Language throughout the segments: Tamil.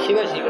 சிவ சிவ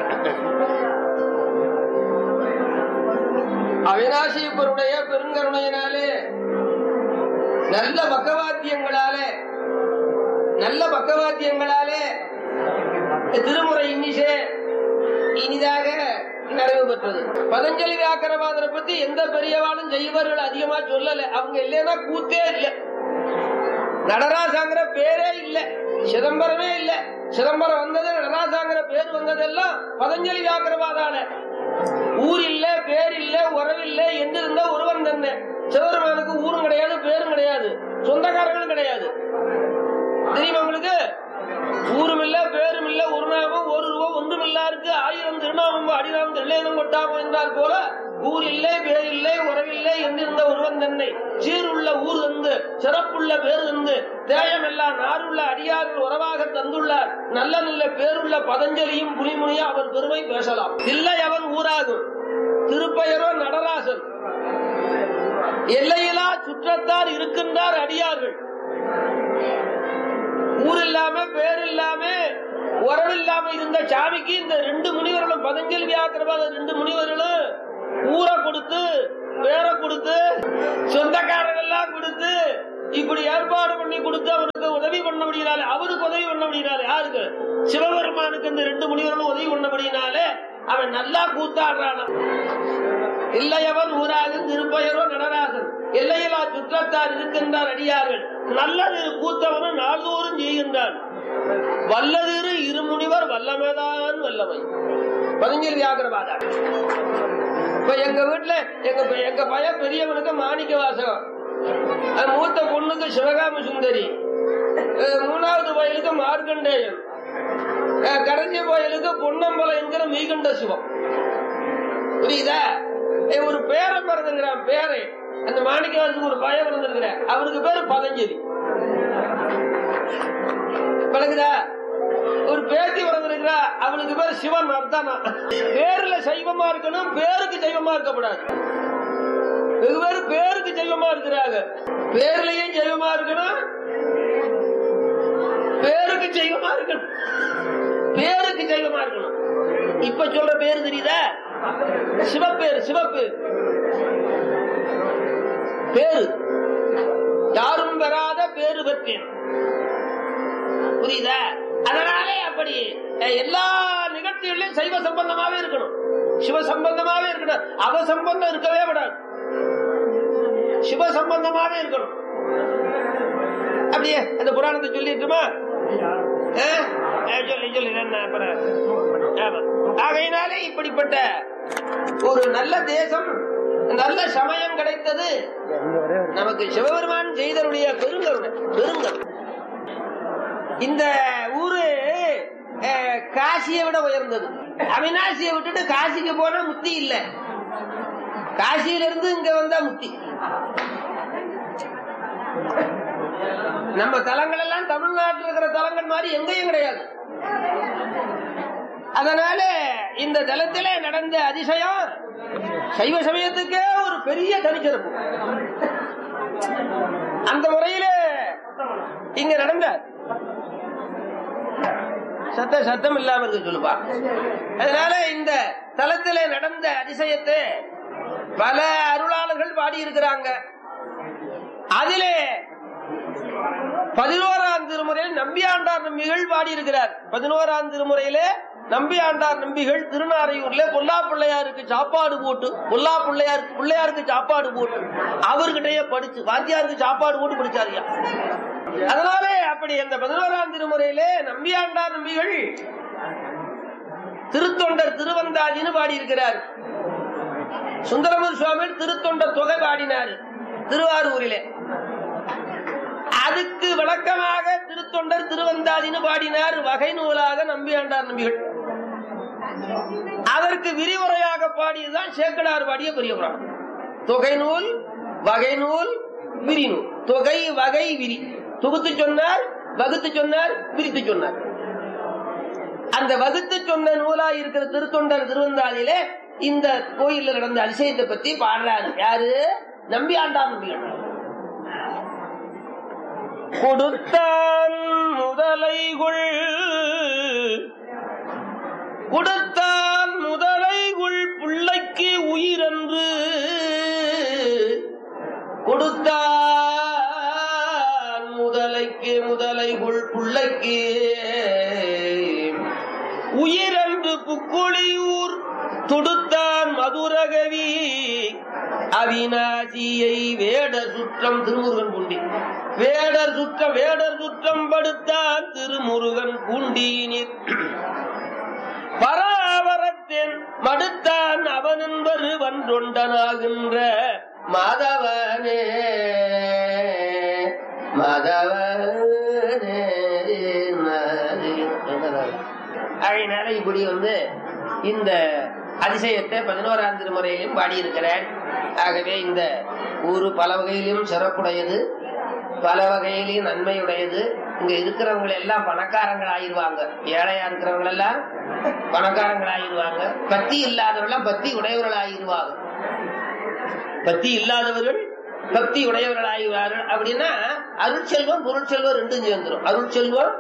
அவினாசியப்பருடைய பெருங்கருணையினாலே நல்ல பக்கவாத்தியங்களாலே நல்ல பக்கவாத்தியங்களாலே திருமுறை இன்னிசே இனிதாக நிறைவு பெற்றது பதஞ்சலி வியாக்கரவாதரை பத்தி எந்த பெரியவாளும் செய்வர்கள் அதிகமா சொல்லல அவங்க இல்லைன்னா கூத்தே இல்ல நடராசாங்கிற பேரே இல்ல சிதம்பரமே இல்ல சிதம்பரம் வந்தது நடராசாங்கிற பேர் வந்ததெல்லாம் பதஞ்சலி வியாக்கரவாதால ஊர் இல்ல பேர் இல்ல உறவில்ல என்று இருந்தா ஒருவன் தன்னை சிதம்பரமானுக்கு ஊரும் கிடையாது பேரும் கிடையாது சொந்தக்காரங்களும் கிடையாது தெரியுமா உங்களுக்கு ஊரும் இல்ல பேரும் இல்ல ஒரு நாமம் ஒரு ரூபா ஒன்றும் இல்லாருக்கு ஆயிரம் திருநாமம் அடிநாமம் திருநேரம் கொட்டாமம் என்றால் போல ஊர் இல்லை பேர் இல்லை உறவில்லை என்றிருந்த ஒருவன் தன்னை சீருள்ள ஊர் தந்து சிறப்புள்ள பேர் தந்து தேயமெல்லாம் நாருள்ள அடியார்கள் உறவாக தந்துள்ளார் நல்ல நல்ல பேருள்ள பதஞ்சலியும் புலிமுனியும் அவர் பெருமை பேசலாம் இல்லை அவன் ஊராகும் திருப்பெயரோ நடராசன் எல்லையிலா சுற்றத்தார் இருக்கின்றார் அடியார்கள் ஊர் இல்லாம பேர் இல்லாம உறவு இல்லாம இருந்த சாமிக்கு இந்த ரெண்டு முனிவர்களும் பதஞ்சலி வியாக்கிரவாத ரெண்டு முனிவர்களும் ஊரை கொடுத்து பேரை கொடுத்து சொந்தக்காரங்க எல்லாம் கொடுத்து இப்படி ஏற்பாடு பண்ணி கொடுத்து அவருக்கு உதவி பண்ண முடியினாலே அவருக்கு உதவி பண்ண முடியினாலே யாருக்கு சிவபெருமானுக்கு இந்த ரெண்டு முனிவர்களும் உதவி பண்ண முடியினாலே அவன் நல்லா கூத்தாடுறான் இல்லையவன் ஊராகும் திருப்பெயரோ நடராசன் எல்லையிலா சுற்றத்தார் இருக்கின்றார் அடியார்கள் நல்லது கூத்தவனும் நாள்தோறும் செய்கின்றான் வல்லதிரு இருமுனிவர் வல்லமைதான் வல்லமை பதிஞ்சல் வியாகரவாதா இப்ப எங்க வீட்டுல எங்க எங்க பையன் பெரியவனுக்கு மாணிக்க வாசகம் அது மூத்த பொண்ணுக்கு சிவகாம சுந்தரி அஹ் மூணாவது வயலுக்கு மார்க்கண்டேயன் அஹ் கடைசி வயலுக்கு பொன்னம்பலம் என்கிற மீகண்ட சிவம் புரியுதா ஏய், ஒரு பேரை பிறந்துங்கிறான் பேரை அந்த மாணிக்கவாசத்துக்கு ஒரு பயம் பிறந்திருக்கிற அவருக்கு பேரு பதஞ்சலி விளக்குதா ஒரு பேத்தி பிறந்திருக்கிறா அவளுக்கு பேரு சிவன் அர்த்தமா பேர்ல சைவமா இருக்கணும் பேருக்கு சைவமா இருக்கக்கூடாது வெகு பேரு பேருக்கு சைவமா இருக்கிறாங்க பேர்லயும் சைவமா இருக்கணும் பேருக்கு சைவமா இருக்கணும் பேருக்கு சைவமா இருக்கணும் இப்ப சொல்ற பேரு தெரியுதா சிவப்பேரு சிவப்பு பேரு யாரும் பெறாத பேரு பெற்றேன் புரியுதா அதனாலே அப்படி அஹ், எல்லா நிகழ்ச்சிகளிலும் சைவ சம்பந்தமாவே இருக்கணும் சிவ சம்பந்தமாவே இருக்கணும் அவ சம்பந்தம் இருக்கவே விடாது சிவ சம்பந்தமாவே இருக்கணும் அப்படியே அந்த புராணத்தை சொல்லிட்டுமா அஹ்? அஹ், சொல்லி சொல்லி என்ன அப்புறம்? ஆமா. ஆகையினாலே இப்படிப்பட்ட ஒரு நல்ல தேசம் நல்ல சமயம் கிடைத்தது நமக்கு சிவபெருமான் செய்தருடைய பெருங்கருணை பெருங்கருணை இந்த ஊரு அஹ், காசியை விட உயர்ந்தது அவினாசியை விட்டுட்டு காசிக்கு போனா முத்தி இல்ல காசியில இருந்து இங்க வந்தா முத்தி நம்ம தலங்கள் எல்லாம் தமிழ்நாட்டில் இருக்கிற தலங்கள் மாதிரி எங்கேயும் கிடையாது அதனால இந்த தலத்திலே நடந்த அதிசயம் சைவ சமயத்துக்கே ஒரு பெரிய தனிச்சிறப்பு அந்த முறையில இங்க நடந்த சத்த சத்தம் இல்லாம இருக்கு சொல்லுப்பா அதனால இந்த தலத்திலே நடந்த அதிசயத்தை பல அருளாளர்கள் பாடி இருக்கிறாங்க அதிலே பதினோராம் திருமுறையில் நம்பியாண்டார் நம்பிகள் பாடியிருக்கிறார் பதினோராம் திருமுறையிலே நம்பியாண்டார் நம்பிகள் திருநாரையூர்ல பொல்லா பிள்ளையாருக்கு சாப்பாடு போட்டு பொல்லா பிள்ளையாருக்கு பிள்ளையாருக்கு சாப்பாடு போட்டு அவர்கிட்டயே படிச்சு வாத்தியாருக்கு சாப்பாடு போட்டு படிச்சாரியா அதனாலே அப்படி அந்த பதினோராம் திருமுறையிலே நம்பியாண்டார் நம்பிகள் திருத்தொண்டர் திருவந்தாதின்னு பாடியிருக்கிறார் சுந்தரமூர் சுவாமி திருத்தொண்டர் தொகை பாடினார் திருவாரூரிலே அதுக்கு விளக்கமாக திருத்தொண்டர் திருவந்தாதின்னு பாடினார் வகை நூலாக நம்பியாண்டார் நம்பிகள் அதற்கு விரிவுரையாக பாடியதுதான் சேக்கடார் பாடிய பெரிய புராணம் தொகை நூல் வகை நூல் விரி நூல் தொகை வகை விரி தொகுத்து சொன்னார் வகுத்து சொன்னார் விரித்து சொன்னார் அந்த வகுத்து சொன்ன நூலா இருக்கிற திருத்தொண்டர் திருவந்தாதியிலே இந்த கோயில்ல நடந்த அதிசயத்தை பத்தி பாடுறாரு யாரு நம்பி ஆண்டார் நம்பிகள் கொடுத்தான் முதலைகுள் கொடுத்தான் முதலைகுள் பிள்ளைக்கு உயிரென்று கொடுத்தான் முதலைக்கு முதலைகுள் பிள்ளைக்கு உயிரென்று புக்குழியூர் துடுத்தான் மதுரகவி அவிநாசியை வேடர் சுற்றம் திருமுருகன் பூண்டி வேடர் சுற்றம் வேடர் சுற்றம் படுத்தான் திருமுருகன் பூண்டியினிர் பராவரத்தேன் மடுத்தான் அவனென்பரு வன்றொண்டனாகின்ற மாதவனே மாதவனே அதனால இப்படி வந்து இந்த அதிசயத்தை பதினோராம் திருமுறையிலும் பாடியிருக்கிறேன் ஆகவே இந்த ஊரு பல வகையிலும் சிறப்புடையது பல வகையிலையும் நன்மையுடையது இங்க இருக்கிறவங்க எல்லாம் பணக்காரங்கள் ஆயிருவாங்க ஏழையா இருக்கிறவங்க எல்லாம் பணக்காரங்கள் ஆயிருவாங்க பத்தி இல்லாதவர்கள் பத்தி உடையவர்கள் ஆயிருவாங்க பக்தி இல்லாதவர்கள் பக்தி உடையவர்கள் ஆகிறார்கள் அப்படின்னா அருட்செல்வம் பொருட்செல்வம் ரெண்டும் சேர்ந்துரும் அருட்செல்வம்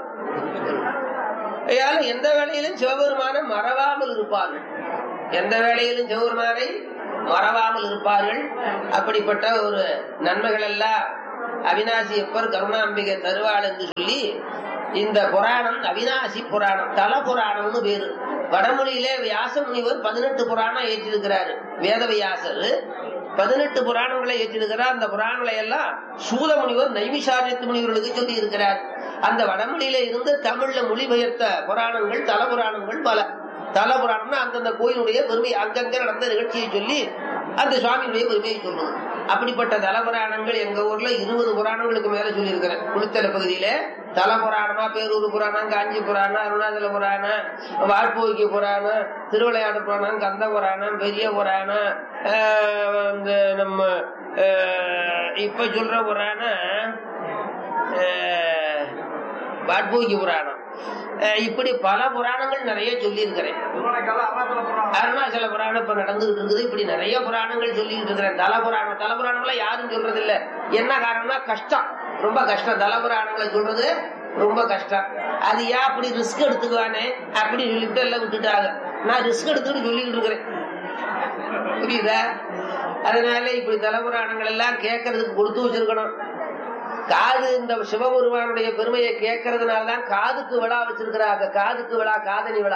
ஐயால எந்த வேலையிலும் சிவபெருமான மறவாமல் இருப்பார்கள் எந்த வேலையிலும் சிவபெருமானை மறவாமல் இருப்பார்கள் அப்படிப்பட்ட ஒரு நன்மைகள் எல்லாம் அவினாசி எப்பர் கருணாம்பிகை தருவாள் என்று சொல்லி இந்த புராணம் அவினாசி புராணம் தல புராணம்னு பேரு வடமொழியிலே வியாச முனிவர் பதினெட்டு புராணம் ஏற்றிருக்கிறாரு வேத வியாசர் பதினெட்டு புராணங்களை ஏற்றிருக்கிறார் அந்த புராணங்களை எல்லாம் சூத முனிவர் நைமிஷாரியத்து முனிவர்களுக்கு சொல்லி இருக்கிறார் அந்த வடமொழியில இருந்து தமிழ்ல மொழிபெயர்த்த புராணங்கள் தல புராணங்கள் பல தல புராணம்னா அந்தந்த கோயிலுடைய பெருமை அங்கங்க நடந்த நிகழ்ச்சியை சொல்லி அந்த சுவாமியுடைய பெருமையை சொல்லணும் அப்படிப்பட்ட தல புராணங்கள் எங்க ஊர்ல இருபது புராணங்களுக்கு மேல சொல்லி இருக்கிறேன் குளித்தல பகுதியில தல புராணமா பேரூர் புராணம் காஞ்சி புராணம் அருணாச்சல புராணம் வாட்போக்கிய புராணம் திருவிளையாடு புராணம் கந்த புராணம் பெரிய புராணம் ஆஹ் இந்த நம்ம ஆஹ் இப்ப சொல்ற புராணம் ஆஹ் வாட்போக்கிய புராணம் ஆஹ் இப்படி பல புராணங்கள் நிறைய சொல்லி இருக்கிறேன் அருணாச்சல புராணம் இப்ப நடந்துகிட்டு இருக்குது இப்படி நிறைய புராணங்கள் சொல்லிட்டு இருக்கிறேன் தல புராணம் தல புராணம்லாம் யாரும் சொல்றது இல்ல என்ன காரணம்னா கஷ்டம் ரொம்ப கஷ்டம் தல புராணங்களை சொல்றது ரொம்ப கஷ்டம் அது ஏன் அப்படி ரிஸ்க் எடுத்துக்குவானே அப்படி சொல்லிட்டு எல்லாம் விட்டுட்டாங்க நான் ரிஸ்க் எடுத்துட்டு சொல்லிட்டு இருக்கிறேன் புரியுதா அதனால இப்படி தலபுராணங்கள் எல்லாம் கேட்கறதுக்கு கொடுத்து வச்சிருக்கணும் காது இந்த சிவபெருமானுடைய பெருமையை கேட்கறதுனாலதான் காதுக்கு விழா வச்சிருக்கிறாங்க காதுக்கு விழா காதணி விழா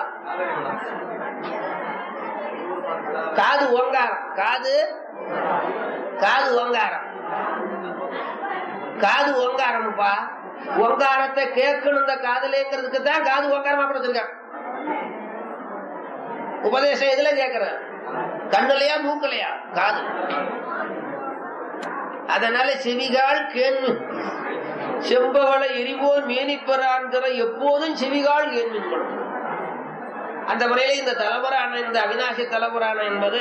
காது ஓங்காரம் காது காது ஓங்காரம் காது ஓங்காரம்ப்பா ஓங்காரத்தை கேட்கணும் இந்த காதலேங்கிறதுக்கு தான் காது ஓங்காரமா கொடுத்துருக்கான் உபதேசம் எதுல கேட்கிறேன் கண்ணுலையா மூக்கலையா காது அதனால செவிகால் கேள்வி செம்பவள எரிவோர் மேனிப்பரான்கிற எப்போதும் செவிகால் கேள்விக்கணும் அந்த முறையில இந்த தலபுராணம் இந்த அவினாசி தலபுராணம் என்பது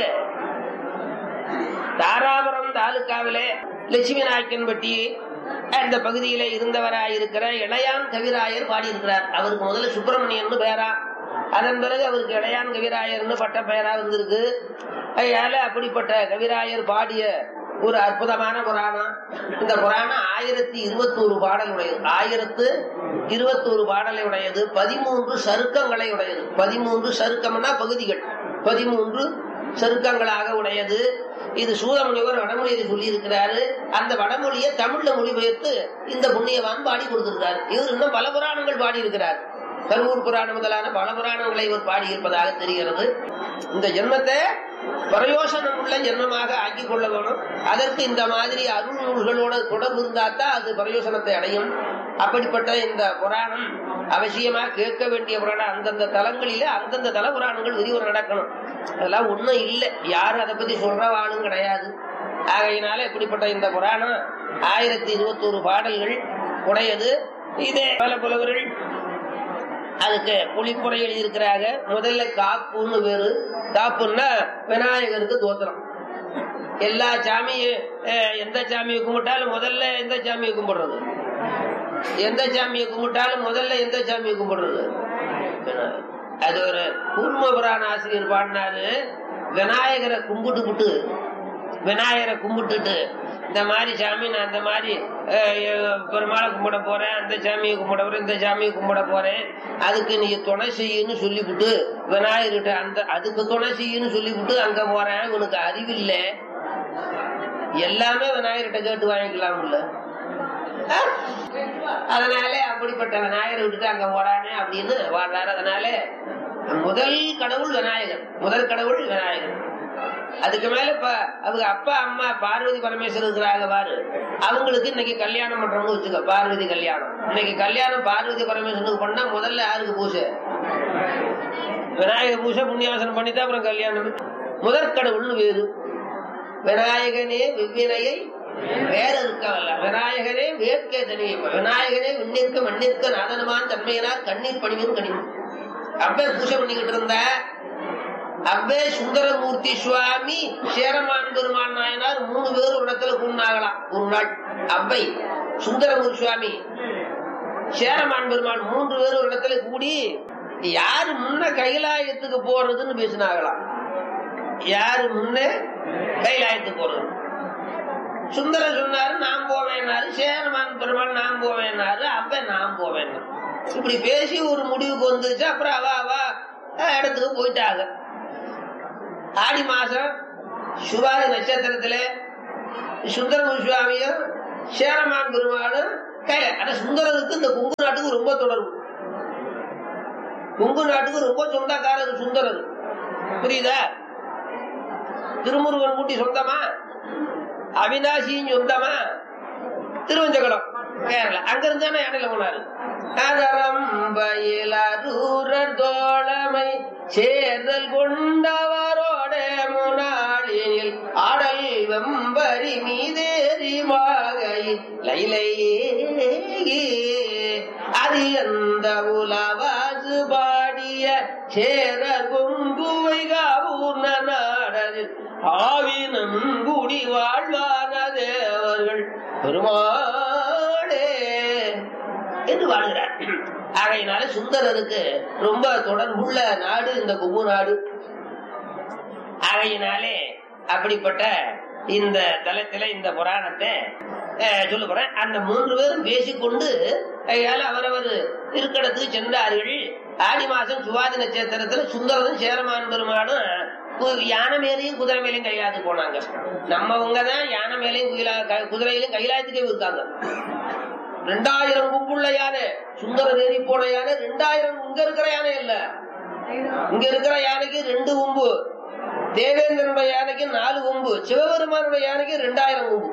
தாராபுரம் தாலுக்காவிலே லட்சுமி நாயக்கன்பட்டி அந்த பகுதியில இருந்தவராய் இருக்கிற இளையான் கவிராயர் பாடியிருக்கிறார் அவருக்கு முதல்ல சுப்பிரமணியன் பேரா அதன் பிறகு அவருக்கு இளையான் கவிராயர்னு பட்ட பெயரா வந்திருக்கு அதனால அப்படிப்பட்ட கவிராயர் பாடிய ஒரு அற்புதமான புராணம் இந்த புராணம் ஆயிரத்தி இருபத்தி ஒரு பாடல் உடையது ஆயிரத்து இருபத்தோரு பாடலை உடையது பதிமூன்று சருக்கங்களை உடையது பதிமூன்று சருக்கம்னா பகுதிகள் பதிமூன்று சருக்கங்களாக உடையது இது சூதமுனிவர் வடமொழியில் சொல்லி இருக்கிறாரு அந்த வடமொழியை தமிழ்ல மொழிபெயர்த்து இந்த புண்ணியவான் பாடி கொடுத்திருக்காரு இவர் இன்னும் பல புராணங்கள் பாடி இருக்கிறார் கரூர் புராணம் முதலான பல புராணங்களை இவர் பாடியிருப்பதாக தெரிகிறது இந்த ஜென்மத்தை பிரயோசனம் உள்ள ஜென்மமாக ஆக்கி கொள்ள வேணும் அதற்கு இந்த மாதிரி அருள் நூல்களோட தொடர்பு இருந்தாத்தான் அது பிரயோசனத்தை அடையும் அப்படிப்பட்ட இந்த புராணம் அவசியமா கேட்க வேண்டிய புராணம் அந்தந்த தலங்களில அந்தந்த தல புராணங்கள் விரிவுரை நடக்கணும் அதெல்லாம் ஒண்ணும் இல்லை யாரும் அதை பத்தி சொல்றவாளும் கிடையாது ஆகையினால இப்படிப்பட்ட இந்த புராணம் ஆயிரத்தி இருபத்தோரு பாடல்கள் உடையது இதே பல புலவர்கள் அதுக்கு புலிப்புரை எழுதியிருக்கிறாங்க முதல்ல காப்புன்னு பேரு காப்புன்னா விநாயகருக்கு தோத்திரம் எல்லா சாமியும் அஹ், எந்த சாமியை கும்பிட்டாலும் முதல்ல எந்த சாமியை கும்பிடுறது எந்த சாமியை கும்பிட்டாலும் முதல்ல எந்த சாமியை கும்பிடுறது விநாயகர். அது ஒரு கூர்ம புராண ஆசிரியர் பாடினாரு விநாயகரை கும்பிட்டு விட்டு விநாயகரை கும்பிட்டுட்டு இந்த மாதிரி சாமி நான் இந்த மாதிரி அஹ், அஹ், பெருமாளை கும்பிட போறேன் அந்த சாமியை கும்பிட போறேன் இந்த சாமியை கும்பிட போறேன் அதுக்கு நீ துணை செய்யுன்னு சொல்லிவிட்டு விநாயகர்கிட்ட அந்த அதுக்கு துணை செய்யுன்னு சொல்லிவிட்டு அங்க போறேன் உனக்கு அறிவில்லை எல்லாமே விநாயகர்கிட்ட கேட்டு வாங்கிக்கலாம்ல அஹ்? அதனால அப்படிப்பட்ட விநாயகரை விட்டுட்டு அங்க போறானே அப்படின்னு வாழ்றாரு அதனால முதல் கடவுள் விநாயகர் முதல் கடவுள் விநாயகர் அதுக்கு மேல இப்ப அவங்க அப்பா அம்மா பார்வதி பரமேஸ்வரர் இருக்கிறாங்க பாரு அவங்களுக்கு இன்னைக்கு கல்யாணம் பண்றவங்க வச்சுக்க பார்வதி கல்யாணம் இன்னைக்கு கல்யாணம் பார்வதி பரமேஸ்வரனுக்கு பண்ணா முதல்ல யாருக்கு பூஜை விநாயகர் பூஜை புண்ணியாசனம் பண்ணிதான் அப்புறம் கல்யாணம் முதற் கடவுள்னு வேறு விநாயகனே வெவ்வினையை வேற இருக்கவல்ல விநாயகனே வேட்கை தனியும் விநாயகனே விண்ணிற்கு மண்ணிற்கு நாதனமான் தன்மையினார் கண்ணீர் பணிவும் கணிவு அப்பே பூஜை பண்ணிக்கிட்டு இருந்த அப்பே சுந்தரமூர்த்தி சுவாமி சேரமான் பெருமான் நாயனார் மூணு பேர் ஒரு இடத்துல கூண்ணாகலாம் ஒரு நாள் அப்பை சுந்தரமூர்த்தி சுவாமி சேரமான் பெருமான் மூன்று பேர் ஒரு இடத்துல கூடி யாரு முன்ன கைலாயத்துக்கு போறதுன்னு பேசினாங்களாம் யாரு முன்ன கைலாயத்துக்கு போறது சுந்தரர் சொன்னாரு நான் போவேன்னாரு சேரமான் பெருமாள் நான் போவேன்னாரு அப்ப நான் போவேன் இப்படி பேசி ஒரு முடிவுக்கு வந்துருச்சு அப்புறம் அவ அவ அஹ், இடத்துக்கு போயிட்டாங்க ஆடி மாசம் சுபாதி நட்சத்திரத்துல சுந்தரமு சுவாமியும் சேரமான் பெருமாளும் கையில ஆனா சுந்தரருக்கு இந்த குங்கு நாட்டுக்கு ரொம்ப தொடர்பு குங்கு நாட்டுக்கு ரொம்ப சொந்தக்காரர் சுந்தரர் புரியுதா திருமுருகன் கூட்டி சொந்தமா அவினாசியும் சொந்தமா திருவஞ்சகுளம் கேரளா அங்க இருந்தானே இடையில போனாரு நகரம் பயிலூரர் தோழமை சேர்தல் கொண்டவரோட முனாளினில் ஆடல் வெம்பரி மீதேறி மாகையில் லைலையே அது அந்த உலவாசு பாடிய சேரர் கொங்குவை காவூர் நாடரில் ஆவினம் குடி வாழ்வான தேவர்கள் பெருமாளே என்று வாழ்கிறார் ஆகையினால சுந்தரருக்கு ரொம்ப தொடர்புள்ள நாடு இந்த கும்பு நாடு ஆகையினாலே அப்படிப்பட்ட இந்த தலத்தில இந்த புராணத்தை அஹ், சொல்ல போறேன் அந்த மூன்று பேரும் பேசிக்கொண்டு அதனால அவரவர் இருக்கடத்துக்கு சென்றார்கள் ஆடி மாசம் சுவாதி நட்சத்திரத்துல சுந்தரனும் சேரமான் பெருமானும் கு- யானை மேலையும் குதிரை மேலையும் கைலாயத்து போனாங்க நம்மவங்க தான் யானை மேலையும் குயிலா- க- குதிரையிலும் கைலாயத்துக்கே இருக்காங்க ரெண்டாயிரம் கும்புள்ள யானை சுந்தர ஏறி போன யானை ரெண்டாயிரம் இங்க இருக்கிற யானை இல்ல இங்க இருக்கிற யானைக்கு ரெண்டு கொம்பு தேவேந்திரனுடைய யானைக்கு நாலு கொம்பு சிவபெருமானுடைய யானைக்கு ரெண்டாயிரம் கொம்பு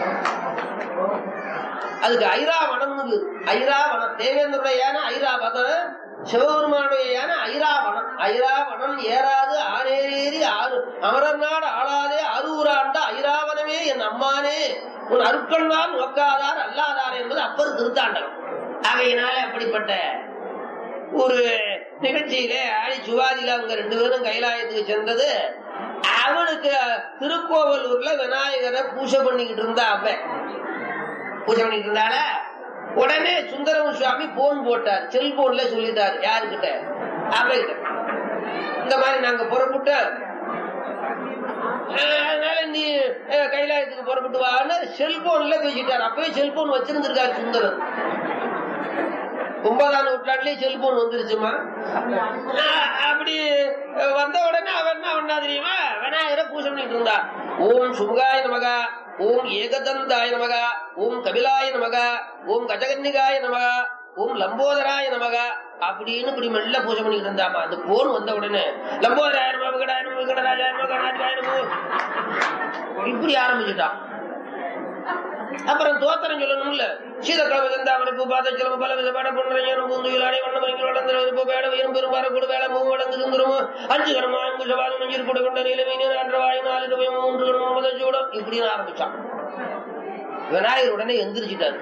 அதுக்கு ஐராவனம் ஐராவனம் தேவேந்திரனுடைய யானை ஐராவதம் சிவபெருமானுடைய யானை ஐராவனம் ஐராவனம் ஏறாது ஆனேறி ஆறு அமரர் நாடு ஆளாதே அரூராண்ட ஐராவனமே என் அம்மானே உன் அருட்கண்ணால் நோக்காதார் அல்லாதார் என்பது அப்பர் திருத்தாண்டகம் ஆகையினால அப்படிப்பட்ட ஒரு நிகழ்ச்சியிலே ஆடி சுவாதியில அவங்க ரெண்டு பேரும் கைலாயத்துக்கு சென்றது அவனுக்கு திருக்கோவலூர்ல விநாயகரை பூஜை பண்ணிக்கிட்டு இருந்தா அவன் பூஜை பண்ணிட்டு இருந்தால உடனே சுந்தரம் சுவாமி போன் போட்டார் செல்போன்ல சொல்லிட்டார் யாருக்கிட்ட அவகிட்ட இந்த மாதிரி நாங்க புறப்பட்டோம் அஹ் அதனால நீ அஹ், கைலாயத்துக்கு புறப்பட்டு வான்னு செல்போன்ல பேசிட்டார் அப்பவே செல்போன் வச்சிருந்திருக்காரு சுந்தரம் ஒன்பதாம் நூற்றாண்டுலயே செல்போன் வந்துருச்சுமா ஆஹ் அப்படி அஹ், வந்த உடனே அவன் என்ன பண்ணா தெரியுமா விநாயகரை பூஜை பண்ணிட்டு இருந்தா ஓம் சுமுகாய நமகா ஓம் ஏகதந்தாய நமகா ஓம் கபிலாய நமகா ஓம் கஜகன்னிகாய நமகா ஓம் லம்போதராய நமகா அப்படின்னு இப்படி மெல்ல பூஜை பண்ணிட்டு இருந்தாமா அந்த போன் வந்த உடனே லம்போதராய நம விகடாய நம விகடராஜாய நம கணாதிகாய நம இப்படி ஆரம்பிச்சுட்டான் அப்புறம் தோத்திரம் சொல்லணும்ல சீதக்கிழமை செந்தாமரை பூ பாத சிலம்பு பல விதமான பொன்னையனும் பூந்து விளாடி வண்ண மணிக்கு வளர்ந்து வேட உயரும் பெரும்பார கூட வேலை மூணு வளர்ந்து சுந்தரமோ அஞ்சு கரமா அங்கு சவாலும் நெஞ்சில் கூட கொண்ட நிலைமை அன்ற வாய் நாலு ரூபாய் மூன்று கரம் ஒன்பது சூடம் இப்படின்னு ஆரம்பிச்சான் விநாயகர் உடனே எந்திரிச்சிட்டாரு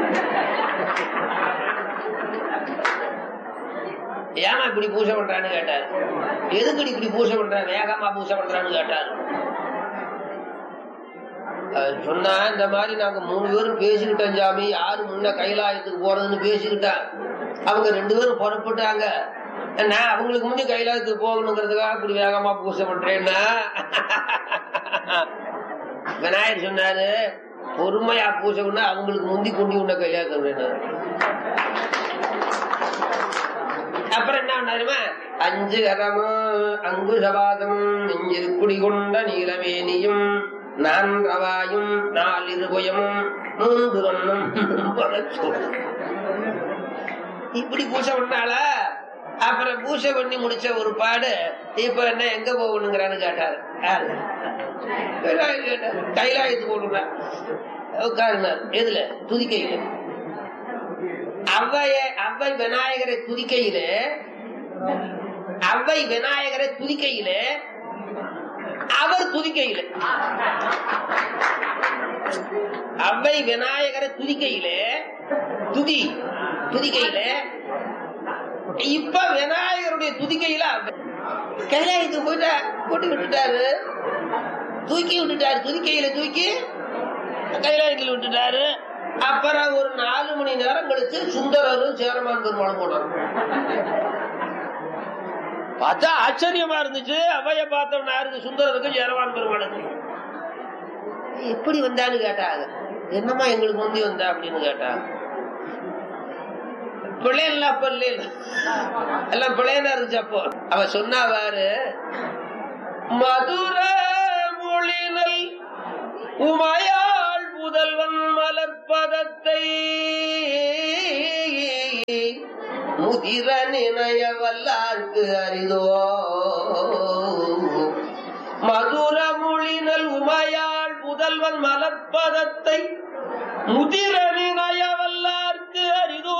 ஏமா இப்படி பூஜை பண்றான்னு கேட்டாரு எதுக்கு இப்படி பூஜை பண்றான் வேகமா பூஜை பண்றான்னு கேட்டாரு அஹ் சொன்னா இந்த மாதிரி நாங்க மூணு பேரும் பேசிக்கிட்டோம் சாமி யாரு முன்ன கைலாயத்துக்கு போறதுன்னு பேசிக்கிட்டா அவங்க ரெண்டு பேரும் புறப்பட்டாங்க நான் அவங்களுக்கு முன்னே கைலாயத்துக்கு போகணுங்கிறதுக்காக இப்படி வேகமா பூஜை பண்றேன்னா விநாயகர் சொன்னாரு பொறுமையா பூஜை பண்ணா அவங்களுக்கு முந்தி குண்டி உண்ட கல்யாணம் வேணும் அப்புறம் என்ன பண்ணாருமா அஞ்சு கரமும் அங்குசபாதமும் நெஞ்சில் குடிகொண்ட நீலவேணியும் நான்கவாயும் நாலிருபயமும் மூன்று வண்ணம் இப்படி பூஜை பண்ணால அப்புறம் பூஜை பண்ணி முடிச்ச ஒரு பாடு இப்ப என்ன எங்க போகணுங்கிறான்னு கேட்டாரு யாரு கைலாயம் கேட்டாரு. கைலாயத்துக்கு போகணுங்க உட்காருனார் எதுல துதிக்கையில அவ்வைய அவ்வை விநாயகரை துதிக்கையிலே அவ்வை விநாயகரை துதிக்கையிலே அவர் துதிக்கையிலே அவ்வை விநாயகரை துதிக்கையிலே துதி துதிக்கையிலே இப்ப விநாயகருடைய துதிக்கையில அவ்வை. கைலாயத்துக்கு போயிட்டா போட்டு விட்டுட்டாரு தூக்கி விட்டுட்டாரு துதிக்கையில தூக்கி கைலாயத்தில் விட்டுட்டாரு அப்புறம் ஒரு நாலு மணி நேரம் கழிச்சு சுந்தரரும் சேரமான் பெருமாளும் போனாங்க பார்த்தா ஆச்சரியமா இருந்துச்சு அவைய பார்த்தவன் யாருக்கு சுந்தரருக்கு சேரமான் பெருமாளுக்கு எப்படி வந்தான்னு கேட்டாங்க என்னம்மா எங்களுக்கு முந்தி வந்தா அப்படின்னு கேட்டாங்க பிள்ளைல அப்ப இல்ல எல்லாம் பிள்ளைனா இருந்துச்சு அப்போ அவ சொன்னாவாரு மதுர மொழினல் உமையாள் புதல்வன் மலர்பதத்தை முதிர நினைய வல்லார்க்கு அரிதோ மதுர மொழினல் உமையாள் புதல்வன் மலர்பதத்தை முதிர நினைய வல்லார்க்கு அரிதோ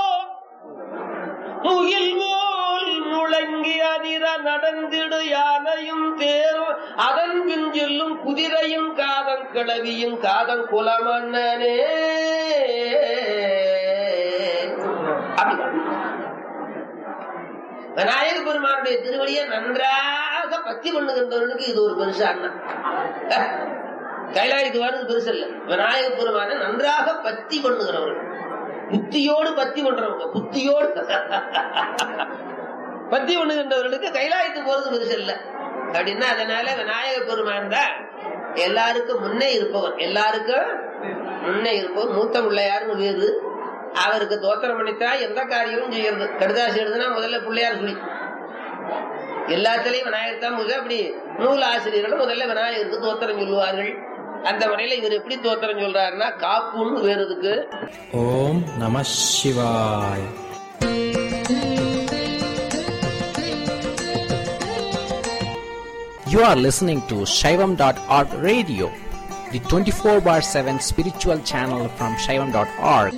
முகில் போல் முழங்கி அதிர நடந்திடு யானையும் தேரும் அதன் பின் செல்லும் குதிரையும் காதம் கிளவியும் காதம் குலமன்னனே அப்படி விநாயக பெருமானுடைய திருவடியை நன்றாக பத்தி பண்ணுகின்றவனுக்கு இது ஒரு பெருசா அண்ணன் கைலாயத்துக்கு வர்றது பெருசு இல்ல விநாயக பெருமானை நன்றாக பத்தி பண்ணுகிறவர்கள் புத்தியோடு பத்தி பண்றவங்க புத்தியோடு பத்தி பண்ணுகின்றவர்களுக்கு கைலாயத்துக்கு போறது பெருசு இல்ல அப்படின்னா அதனால விநாயக பெருமான் தான் எல்லாருக்கும் முன்னே இருப்பவர் எல்லாருக்கும் முன்னே இருப்பவர் மூத்த பிள்ளையார்னு வேறு அவருக்கு தோத்திரம் பண்ணித்தான் எந்த காரியமும் செய்யறது கடுதாசி எழுதுனா முதல்ல பிள்ளையார் சொல்லி எல்லாத்திலையும் விநாயகர் தான் முதல் அப்படி நூல் ஆசிரியர்களும் முதல்ல விநாயகருக்கு தோத்திரம் சொல்லுவார்கள் அந்த முறையில இவர் எப்படி தோத்திரம் சொல்றாருன்னா காப்புன்னு வேறதுக்கு ஓம் நம சிவாய் You are listening to Shaivam.org radio, the 24 bar 7 spiritual channel from Shaivam.org.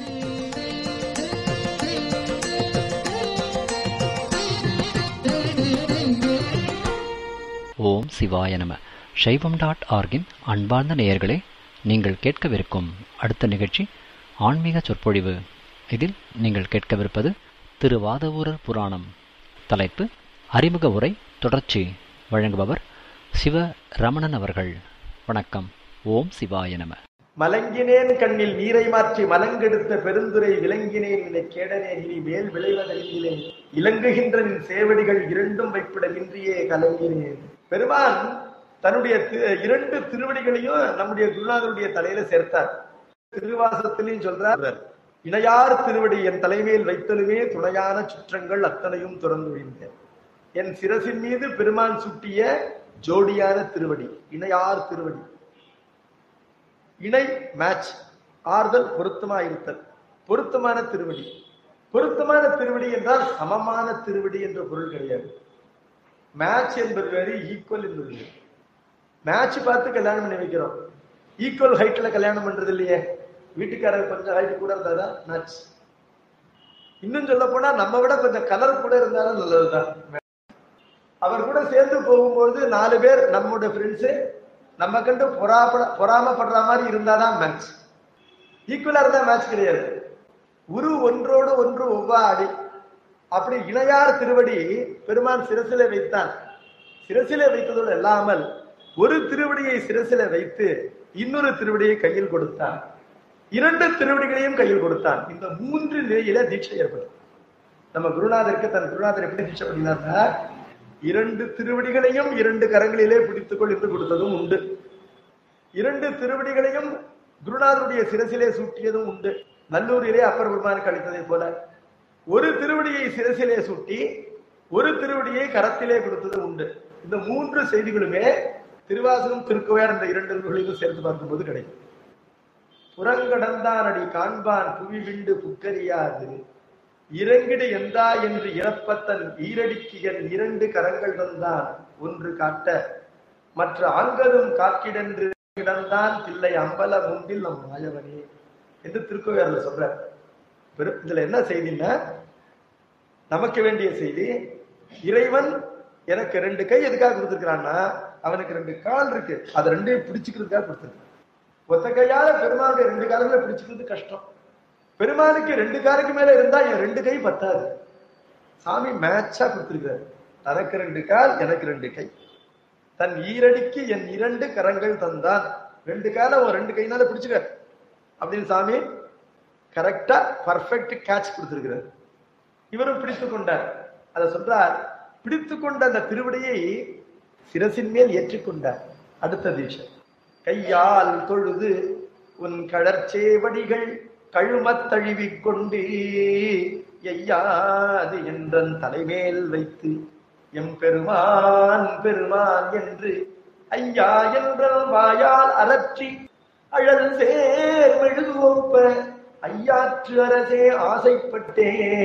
ஓம் சிவாய நம சைவம் டாட் ஆர்கின் அன்பார்ந்த நேயர்களே நீங்கள் கேட்கவிருக்கும் அடுத்த நிகழ்ச்சி ஆன்மீக சொற்பொழிவு இதில் நீங்கள் கேட்கவிருப்பது திருவாதவூரர் புராணம் தலைப்பு அறிமுக உரை தொடர்ச்சி வழங்குபவர் சிவ ரமணன் அவர்கள் வணக்கம் ஓம் சிவாய நம மலங்கினேன் கண்ணில் நீரை மாற்றி மலங்கெடுத்த பெருந்துரை விளங்கினேன் இதை கேடனேன் இனி மேல் விளைவதறிகிறேன் இலங்குகின்ற நின் சேவடிகள் இரண்டும் வைப்பிடமின்றியே கலங்கினேன் பெருமான் தன்னுடைய தி- இரண்டு திருவடிகளையும் நம்முடைய குருநாதருடைய தலையில சேர்த்தார் திருவாசத்திலையும் சொல்றார் இணையார் திருவடி என் தலைமையில் வைத்தலுமே துணையான சுற்றங்கள் அத்தனையும் துறந்து விழுந்தேன் என் சிரசின் மீது பெருமான் சுட்டிய ஜோடியான திருவடி இணையார் திருவடி இணை மேட்ச் ஆறுதல் பொருத்தமா இருத்தல் பொருத்தமான திருவடி பொருத்தமான திருவடி என்றால் சமமான திருவடி என்ற பொருள் கிடையாது மேட்ச் என்பது வேறு ஈக்குவல் என்பது வேறு மேட்ச் பார்த்து கல்யாணம் பண்ணி வைக்கிறோம் ஈக்குவல் ஹைட்ல கல்யாணம் பண்றது இல்லையே வீட்டுக்காரர் கொஞ்சம் ஹைட் கூட இருந்தாதான் மேட்ச் இன்னும் சொல்ல போனா நம்ம விட கொஞ்சம் கலர் கூட இருந்தாலும் நல்லதுதான் அவர் கூட சேர்ந்து போகும்போது நாலு பேர் நம்மோட ஃப்ரெண்ட்ஸு நம்ம கண்டு பொறாப்பட பொறாமப்படுற மாதிரி இருந்தாதான் மேட்ச் ஈக்குவலா இருந்தா மேட்ச் கிடையாது உரு ஒன்றோடு ஒன்று ஒவ்வாடி அப்படி இணையார் திருவடி பெருமான் சிரசில வைத்தான் சிரசில வைத்ததோடு அல்லாமல் ஒரு திருவடியை சிரசில வைத்து இன்னொரு திருவடியை கையில் கொடுத்தான் இரண்டு திருவடிகளையும் கையில் கொடுத்தான் இந்த மூன்று நிலையில தீட்சை ஏற்படும் நம்ம குருநாதருக்கு தன் குருநாதர் எப்படி தீட்சை பண்ணினார்னா இரண்டு திருவடிகளையும் இரண்டு கரங்களிலே பிடித்துக்கொள் என்று கொடுத்ததும் உண்டு இரண்டு திருவடிகளையும் குருநாதருடைய சிரசிலே சூட்டியதும் உண்டு நல்லூரிலே அப்பர் பெருமானுக்கு அளித்ததை போல ஒரு திருவடியை சிரசிலே சூட்டி ஒரு திருவடியை கரத்திலே கொடுத்தது உண்டு இந்த மூன்று செய்திகளுமே திருவாசகம் திருக்குவையார் என்ற இரண்டு நூல்களையும் சேர்த்து பார்க்கும்போது கிடைக்கும் புறங்கடந்தான் அடி காண்பான் புவி விண்டு புக்கரியாது இறங்கிடு எந்தா என்று இறப்பத்தன் ஈரடிக்கு என் இரண்டு கரங்கள் தந்தான் ஒன்று காட்ட மற்ற ஆங்கதும் காக்கிடென்று கிடந்தான் தில்லை அம்பல முன்பில் நம் மாயவனே என்று திருக்கோவில சொல்ற வெறும் இதுல என்ன செய்தின்னா நமக்கு வேண்டிய செய்தி இறைவன் எனக்கு ரெண்டு கை எதுக்காக கொடுத்திருக்கிறான்னா அவனுக்கு ரெண்டு கால் இருக்கு அதை ரெண்டையும் பிடிச்சுக்கிறதுக்காக கொடுத்திருக்கான் ஒத்த கையால பெருமானுடைய ரெண்டு காலங்களை பிடிச்சுக்கிறது கஷ்டம் பெருமானுக்கு ரெண்டு காலுக்கு மேல இருந்தா என் ரெண்டு கை பத்தாது சாமி மேட்சா கொடுத்திருக்காரு தனக்கு ரெண்டு கால் எனக்கு ரெண்டு கை தன் ஈரடிக்கு என் இரண்டு கரங்கள் தந்தான் ரெண்டு காலை ஒரு ரெண்டு கைனால பிடிச்சுக்க அப்படின்னு சாமி கரெக்டா பர்ஃபெக்ட் கேட்ச் கொடுத்திருக்கிறார் இவரும் பிடித்து கொண்டார் அதை சொல்றார் பிடித்து கொண்ட அந்த திருவடியை சிரசின் மேல் ஏற்றுக்கொண்டார் அடுத்த தீட்சை கையால் தொழுது உன் கடற்சேவடிகள் கழுமத் தழுவிக் கொண்டு எய்யாது என்றன் தலைமேல் வைத்து எம் பெருமான் பெருமான் என்று ஐயா என்ற வாயால் அலற்றி அழல் சேர் மெழுகுவப்ப ஐயாற்று அரசே ஆசைப்பட்டேன்